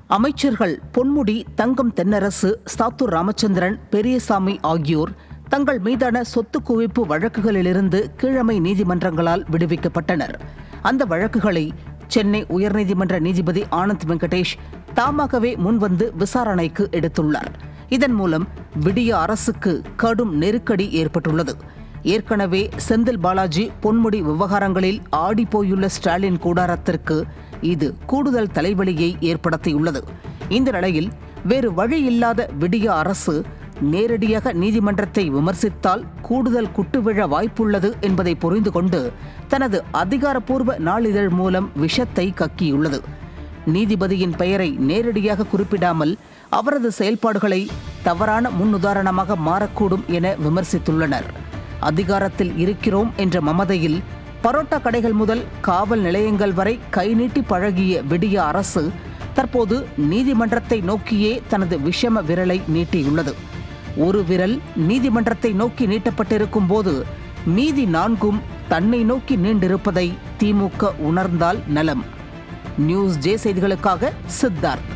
அமைச்சர்கள் பொன்முடி தங்கம் தென்னரசு சாத்தூர் ராமச்சந்திரன் பெரியசாமி ஆகியோர் தங்கள் மீதான சொத்து குவிப்பு வழக்குகளிலிருந்து கீழமை நீதிமன்றங்களால் விடுவிக்கப்பட்டனர் அந்த வழக்குகளை சென்னை உயர்நீதிமன்ற நீதிபதி ஆனந்த் வெங்கடேஷ் தாமாகவே முன்வந்து விசாரணைக்கு எடுத்துள்ளார் இதன் மூலம் விடிய அரசுக்கு கடும் நெருக்கடி ஏற்பட்டுள்ளது ஏற்கனவே செந்தில் பாலாஜி பொன்முடி விவகாரங்களில் ஆடிப்போயுள்ள ஸ்டாலின் கூடாரத்திற்கு இது கூடுதல் தலைவலியை ஏற்படுத்தியுள்ளது இந்த நிலையில் வேறு வழி இல்லாத விடிய அரசு நேரடியாக நீதிமன்றத்தை விமர்சித்தால் கூடுதல் குட்டுவிழ வாய்ப்புள்ளது என்பதை புரிந்து கொண்டு தனது அதிகாரப்பூர்வ நாளிதழ் மூலம் விஷத்தை கக்கியுள்ளது நீதிபதியின் பெயரை நேரடியாக குறிப்பிடாமல் அவரது செயல்பாடுகளை தவறான முன்னுதாரணமாக மாறக்கூடும் என விமர்சித்துள்ளனர் அதிகாரத்தில் இருக்கிறோம் என்ற மமதையில் பரோட்டா கடைகள் முதல் காவல் நிலையங்கள் வரை கை நீட்டி பழகிய விடிய அரசு தற்போது நீதிமன்றத்தை நோக்கியே தனது விஷம விரலை நீட்டியுள்ளது ஒரு விரல் நீதிமன்றத்தை நோக்கி நீட்டப்பட்டிருக்கும் போது மீதி நான்கும் தன்னை நோக்கி நீண்டிருப்பதை திமுக உணர்ந்தால் நலம் நியூஸ் ஜே செய்திகளுக்காக சித்தார்த்